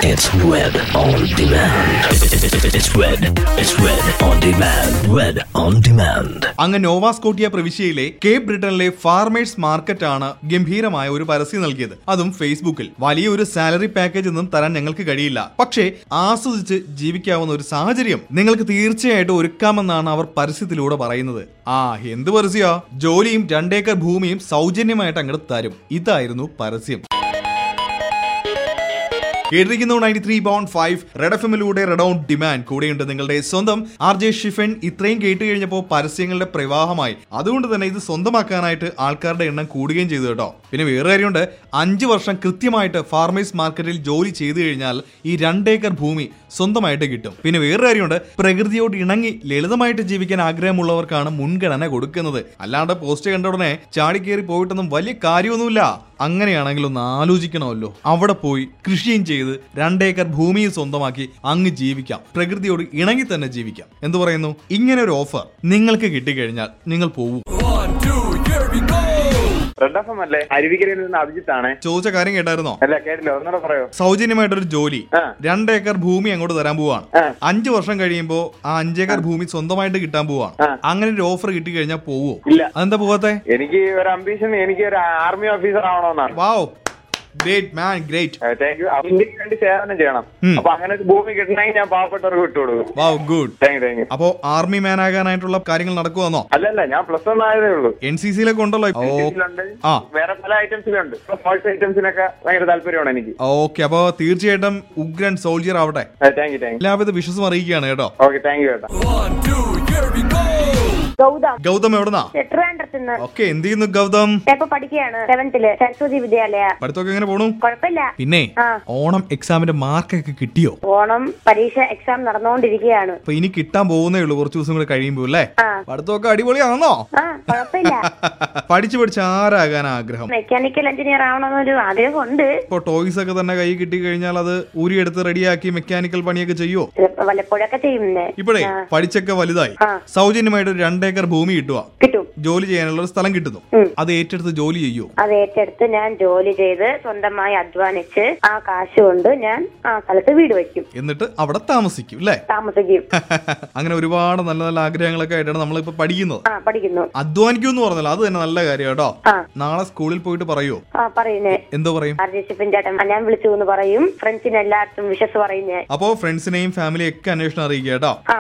It's Red on Demand. It's Red. It's Red on Demand. Red on Demand. അങ്ങ് നോവാസ്കോട്ടിയ പ്രവിശ്യയിലെ Cape ബ്രിട്ടനിലെ farmers market ആണ് ഗംഭീരമായ ഒരു പരസ്യം നൽകിയത് അതും ഫേസ്ബുക്കിൽ വലിയൊരു സാലറി പാക്കേജ് ഒന്നും തരാൻ ഞങ്ങൾക്ക് കഴിയില്ല പക്ഷേ ആസ്വദിച്ച് ജീവിക്കാവുന്ന ഒരു സാഹചര്യം നിങ്ങൾക്ക് തീർച്ചയായിട്ടും ഒരുക്കാമെന്നാണ് അവർ പരസ്യത്തിലൂടെ പറയുന്നത് ആ എന്ത് പരസ്യ ജോലിയും രണ്ടേക്കർ ഭൂമിയും സൗജന്യമായിട്ട് അങ്ങോട്ട് തരും ഇതായിരുന്നു പരസ്യം കേട്ടിരിക്കുന്നു ninety three point five red F എമ്മിലൂടെ റെഡ് ഔട്ട് ഡിമാൻഡ് കൂടെയുണ്ട് നിങ്ങളുടെ സ്വന്തം ആർ ജെ ഷിഫൻ ഇത്രയും കേട്ട് കഴിഞ്ഞപ്പോൾ പരസ്യങ്ങളുടെ പ്രവാഹമായി അതുകൊണ്ട് തന്നെ ഇത് സ്വന്തമാക്കാനായിട്ട് ആൾക്കാരുടെ എണ്ണം കൂടുകയും ചെയ്തു കേട്ടോ പിന്നെ വേറെ കാര്യമുണ്ട് അഞ്ച് വർഷം കൃത്യമായിട്ട് ഫാർമേഴ്സ് മാർക്കറ്റിൽ ജോലി ചെയ്തു കഴിഞ്ഞാൽ ഈ രണ്ടേക്കർ ഭൂമി സ്വന്തമായിട്ട് കിട്ടും പിന്നെ വേറെ കാര്യമുണ്ട് പ്രകൃതിയോട് ഇണങ്ങി ലളിതമായിട്ട് ജീവിക്കാൻ ആഗ്രഹമുള്ളവർക്കാണ് മുൻഗണന കൊടുക്കുന്നത് അല്ലാണ്ട് പോസ്റ്റ് കണ്ട ഉടനെ ചാടിക്കേറി പോയിട്ടൊന്നും വലിയ കാര്യമൊന്നുമില്ല അങ്ങനെയാണെങ്കിൽ ഒന്ന് ആലോചിക്കണമല്ലോ അവിടെ പോയി കൃഷിയും ചെയ്ത് രണ്ടേക്കർ ഭൂമിയും സ്വന്തമാക്കി അങ്ങ് ജീവിക്കാം പ്രകൃതിയോട് ഇണങ്ങി തന്നെ ജീവിക്കാം എന്തു പറയുന്നു ഇങ്ങനെ ഒരു ഓഫർ നിങ്ങൾക്ക് കിട്ടിക്കഴിഞ്ഞാൽ നിങ്ങൾ പോവും റെഡ് എഫ് എം അല്ലേ അരുവിക്കരയിൽ നിന്ന് അഭിജിത്താണ് ചോദിച്ച കാര്യം കേട്ടായിരുന്നോ അല്ല കേട്ടില്ല ഒന്നുകൂടെ പറയോ സൗജന്യമായിട്ടൊരു ജോലി ആ. രണ്ടേക്കർ ഭൂമി അങ്ങോട്ട് തരാൻ പോവാണ് ആ. അഞ്ചു വർഷം കഴിയുമ്പോ ആ അഞ്ചേക്കർ ഭൂമി സ്വന്തമായിട്ട് കിട്ടാൻ പോവാണ് ആ. അങ്ങനെ ഒരു ഓഫർ കിട്ടി കഴിഞ്ഞാൽ പോവോ ഇല്ല. അതെന്താ പോവാത്തെ എനിക്ക് ഒരു അംബീഷൻ എനിക്ക് ഒരു ആർമി ഓഫീസർ ആവണമെന്നാണ് wow great man great thank you ഇന്ത്യക്ക് വേണ്ടി സേവനം ചെയ്യണം ഉം. അപ്പൊ അങ്ങനെ ഒരു ഭൂമി കിട്ടണമെങ്കിൽ ഞാൻ പാവപ്പെട്ടവർക്ക് വിട്ടുകൊടുക്കും wow good thank you thank you അപ്പോ ആർമി മാൻ ആകാനായിട്ടുള്ള കാര്യങ്ങൾ നടക്കുവാന്നോ അല്ലല്ല ഞാൻ പ്ലസ് വൺ ആയതേ ഉള്ളൂ എൻ സി സിയിലൊക്കെ ഉണ്ടല്ലോ ഓ ഇതിലുണ്ട് ആ. വേറെ പല ഐറ്റംസിലുണ്ട് സ്പോർട്സ് ഐറ്റംസിനൊക്കെ ഭയങ്കര താല്പര്യമാണ് എനിക്ക് ഓക്കെ അപ്പോ തീർച്ചയായിട്ടും ഉഗ്രൻ സോൾജിയർ ആവട്ടെ താങ്ക് യു താങ്ക് യു എല്ലാവിധ വിശ്വസം അറിയിക്കുകയാണ് കേട്ടോ ഓക്കെ താങ്ക് യു ഏട്ടാ ഗൗതം ഗൗതം എവിടുന്നാ ട്രിവാൻഡ്രത്തുനിന്ന് ഓക്കെ എന്ത് ചെയ്യുന്നു ഗൗതം ഇപ്പൊ പഠിക്കുകയാണ് സെവന്തില് സരസ്വതി വിദ്യാലയ പഠിത്തമൊക്കെ എങ്ങനെ പോണു കുഴപ്പമില്ല പിന്നെ ആ. ഓണം എക്സാമിന്റെ മാർക്കൊക്കെ കിട്ടിയോ ഓണം പരീക്ഷ എക്സാം നടന്നുകൊണ്ടിരിക്കുകയാണ് അപ്പൊ ഇനി കിട്ടാൻ പോകുന്നേ ഉള്ളൂ കുറച്ച് ദിവസം കൂടെ കഴിയുമ്പോ അല്ലേ ആ പഠിത്തമൊക്കെ അടിപൊളിയാണോ ആ കുഴപ്പമില്ല പഠിച്ചു പഠിച്ച് ആരാകാൻ ആഗ്രഹം മെക്കാനിക്കൽ എഞ്ചിനീയർ ആവണമെന്നൊരു ആഗ്രഹമുണ്ട് ഇപ്പൊ ടോയ്സ് ഒക്കെ തന്നെ കൈ കിട്ടി കഴിഞ്ഞാൽ അത് ഊരിയെടുത്ത് റെഡിയാക്കി മെക്കാനിക്കൽ പണിയൊക്കെ ചെയ്യോ ചിലപ്പോ വല്ലപ്പോഴൊക്കെ ചെയ്യുന്നേ ഇപ്പോഴേ ആ, പഠിച്ചൊക്കെ വലുതായി ആ. സൗജന്യമായിട്ട് ഒരു രണ്ടേക്കർ ഭൂമി കിട്ടുക കിട്ടും ജോലി ചെയ്യാനുള്ള ഒരു സ്ഥലം കിട്ടുന്നു ഉം. അത് ഏറ്റെടുത്ത് ജോലി ചെയ്യോ അത് ഏറ്റെടുത്ത് ഞാൻ ജോലി ചെയ്ത് സ്വന്തമായി അധ്വാനിച്ച് ആ കാശ് കൊണ്ട് ഞാൻ ആ സ്ഥലത്ത് വീട് വയ്ക്കും എന്നിട്ട് അവിടെ താമസിക്കും അല്ലേ താമസിക്കും അങ്ങനെ ഒരുപാട് നല്ല നല്ല ആഗ്രഹങ്ങളൊക്കെ ആയിട്ടാണ് നമ്മളിപ്പോ പഠിക്കുന്നത് ആ പഠിക്കുന്നു അധ്വാനിക്കും എന്ന് പറഞ്ഞല്ലോ അത് തന്നെ നല്ല കാര്യം കേട്ടോ ആ നാളെ സ്കൂളിൽ പോയിട്ട് പറയോ ആ പറയുന്നേ എന്തോ പറയും ആർ ജെ ഷിപ്പിൻ ചേട്ടൻ ആ, ഞാൻ വിളിച്ചു എന്ന് പറയും ഫ്രണ്ട്സിന് എല്ലായിടത്തും വിശ്വസ് പറയുന്നേ അപ്പോ ഫ്രണ്ട്സിനെയും ഫാമിലിയും ഒക്കെ അന്വേഷണം അറിയിക്കുക കേട്ടോ ആ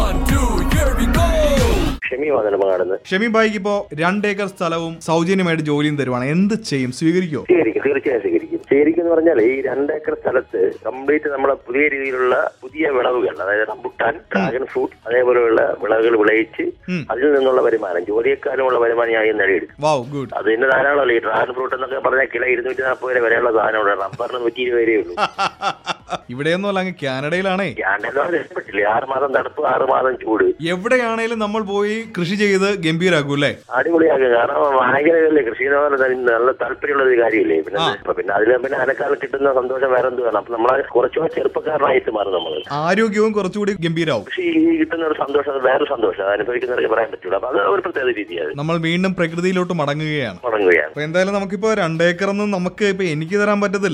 ഷെമി വന്നിടമാണെന്ന് ഷെമി ബായിക്ക് ഇപ്പോ രണ്ടേക്കർ സ്ഥലവും സൗജന്യമായിട്ട് ജോലിയും തരുവാണ് എന്ത് ചെയ്യും സ്വീകരിക്കോ സ്വീകരിക്കും തീർച്ചയായും സ്വീകരിക്കും സ്വീകരിക്കും എന്ന് പറഞ്ഞാൽ ഈ രണ്ടേക്കർ സ്ഥലത്ത് കംപ്ലീറ്റ് നമ്മളെ പുതിയ രീതിയിലുള്ള പുതിയ വിളവുകൾ അതായത് റംബുട്ടാൻ ഡ്രാഗൺ ഫ്രൂട്ട് അതേപോലെയുള്ള വിളവുകൾ വിളയിച്ച് ഉം. അതിൽ നിന്നുള്ള വരുമാനം ജോലിയെക്കാളുമുള്ള വരുമാനം ഞാൻ നേടിയെടുക്കും വാവ് ഗുഡ് അത് തന്നെ ധാരാളമല്ലോ ഈ ഡ്രാഗൺ ഫ്രൂട്ട് എന്നൊക്കെ പറഞ്ഞാൽ കിലോ ഇരുന്നൂറ്റി നാൽപ്പത് വരെ വരെയുള്ള സാധനമുണ്ട് റബ്ബറിന് നൂറ്റി ഇരുപത് വരെ ഉള്ളൂ ഇവിടെയൊന്നും അല്ല അങ്ങ് കാനഡയിലാണേ ക്യാൻഡെല്ലാം രക്ഷപ്പെട്ടില്ലേ ആറ് മാസം തണുപ്പ് ആറ് മാസം ചൂട് എവിടെയാണേലും നമ്മൾ പോയി കൃഷി ചെയ്ത് ഗംഭീരാക്കും അല്ലേ അടിപൊളിയാക്കുക കാരണം ഭയങ്കരല്ലേ കൃഷി എന്ന് പറഞ്ഞാൽ നല്ല താല്പര്യമുള്ള ഒരു കാര്യമില്ലേ പിന്നെ ആ. അപ്പൊ പിന്നെ അതിൽ പിന്നെ അനക്കാലം കിട്ടുന്ന സന്തോഷം വേറെ എന്ത് വേണം അപ്പൊ നമ്മളെ കുറച്ചുകൂടെ ചെറുപ്പക്കാരനായിട്ട് മാറും നമ്മൾ ആരോഗ്യവും കുറച്ചുകൂടി ഗംഭീരാവും കൃഷി കിട്ടുന്ന ഒരു സന്തോഷം അത് വേറെ സന്തോഷം അത് അനുഭവിക്കുന്നവർക്ക് പറയാൻ പറ്റൂല അപ്പൊ അത് ഒരു പ്രത്യേക രീതിയാണ് നമ്മൾ വീണ്ടും പ്രകൃതിയിലോട്ട് മടങ്ങുകയാണ് തുടങ്ങുകയാണ് അപ്പൊ എന്തായാലും നമുക്കിപ്പോ രണ്ടേക്കറൊന്നും നമുക്ക് ഇപ്പൊ എനിക്ക് തരാൻ പറ്റത്തില്ല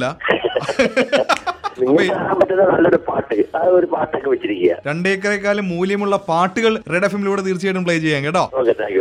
നിങ്ങൾക്ക് കാണാൻ പറ്റുന്ന നല്ലൊരു പാട്ട് ആ ഒരു പാട്ടൊക്കെ വെച്ചിരിക്കുക രണ്ടേക്കറേക്കാളും മൂല്യമുള്ള പാട്ടുകൾ റെഡ് എഫ് എമ്മിലൂടെ തീർച്ചയായിട്ടും പ്ലേ ചെയ്യാം കേട്ടോ okay thank you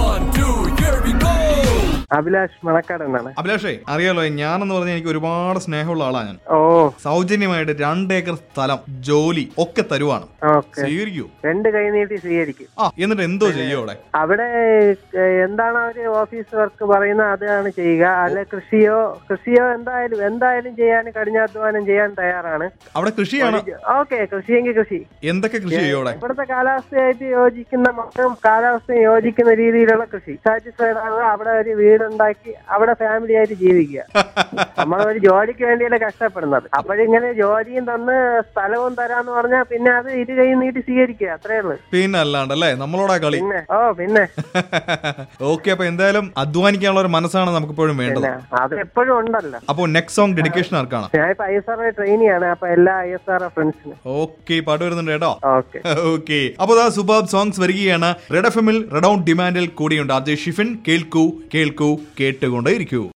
okay Abhilash Manakkad എന്നാണ് അഭിലാഷേ അറിയാലോ ഞാനെന്ന് പറഞ്ഞാൽ എനിക്ക് ഒരുപാട് സ്നേഹമുള്ള ആളാണ് ഞാൻ ഓ സൗജന്യമായിട്ട് രണ്ടേക്കർ സ്ഥലം ജോലി ഒക്കെ തരുവാണ് ഓക്കെ സ്വീകരിക്കൂ രണ്ട് കൈ നീട്ടി സ്വീകരിക്കും ആ എന്നിട്ട് എന്തോ ചെയ്യോ അവിടെ അവിടെ ഏഹ്, എന്താണ് അവര് ഓഫീസ് വർക്ക് പറയുന്നത് അതാണ് ചെയ്യുക അല്ലെ കൃഷിയോ കൃഷിയോ എന്തായാലും എന്തായാലും ചെയ്യാൻ കഠിനാധ്വാനം ചെയ്യാൻ തയ്യാറാണ് അവിടെ കൃഷിയാണ് ഓക്കെ കൃഷിയെങ്കിൽ കൃഷി എന്തൊക്കെ കൃഷി ചെയ്യോ അവിടെ ഇവിടുത്തെ കാലാവസ്ഥയായിട്ട് യോജിക്കുന്ന മൊത്തം കാലാവസ്ഥ യോജിക്കുന്ന രീതിയിലുള്ള കൃഷി സാറ്റിസ്ഫൈഡ് ആവുക അവിടെ ഒരു വീടുണ്ടാക്കി അവിടെ ഫാമിലി ആയിട്ട് ജീവിക്കുക നമ്മൾ ഒരു ജോലിക്ക് വേണ്ടിയല്ലേ കഷ്ടപ്പെടുന്നത് അപ്പോഴിങ്ങനെ ജോലിയും തന്ന് സ്ഥലവും തരാന്ന് പറഞ്ഞാൽ പിന്നെ അത് ഇരു കൈ നീട്ടി സ്വീകരിക്കുക അത്രേ ഉള്ളു പിന്നെ അല്ലാണ്ടല്ലേ നമ്മളോടാ കളി പിന്നെ ഓ പിന്നെ ഓക്കെ അപ്പൊ എന്തായാലും അധ്വാനിക്കാനുള്ള ഒരു മനസ്സാണ് നമുക്ക് ഇപ്പോഴും വേണ്ടത് പിന്നെ അത് എപ്പോഴും ഉണ്ടല്ലോ അപ്പൊ നെക്സ്റ്റ് സോങ് ഡെഡിക്കേഷൻ ആർക്കാണ് ഞാൻ ഇപ്പൊ ഐ എസ് ആർ ട്രെയിനിയാണ് അപ്പൊ എല്ലാ ഐ എസ് ആർ ഫ്രണ്ട്സിനും ഓക്കെ പാട്ട് വരുന്നുണ്ട് കേട്ടോ ഓക്കെ ഓക്കെ അപ്പൊ ദാ സൂപ്പർ സോങ്സ് വരികയാണ് റെഡ് എഫ് എമ്മിൽ റെഡ് ഔട്ട് ഡിമാൻഡിൽ കൂടിയുണ്ട് അജയ് ഷിഫിൻ കേൾക്കൂ കേൾക്കൂ കേട്ടുകൊണ്ടേ ഇരിക്കൂ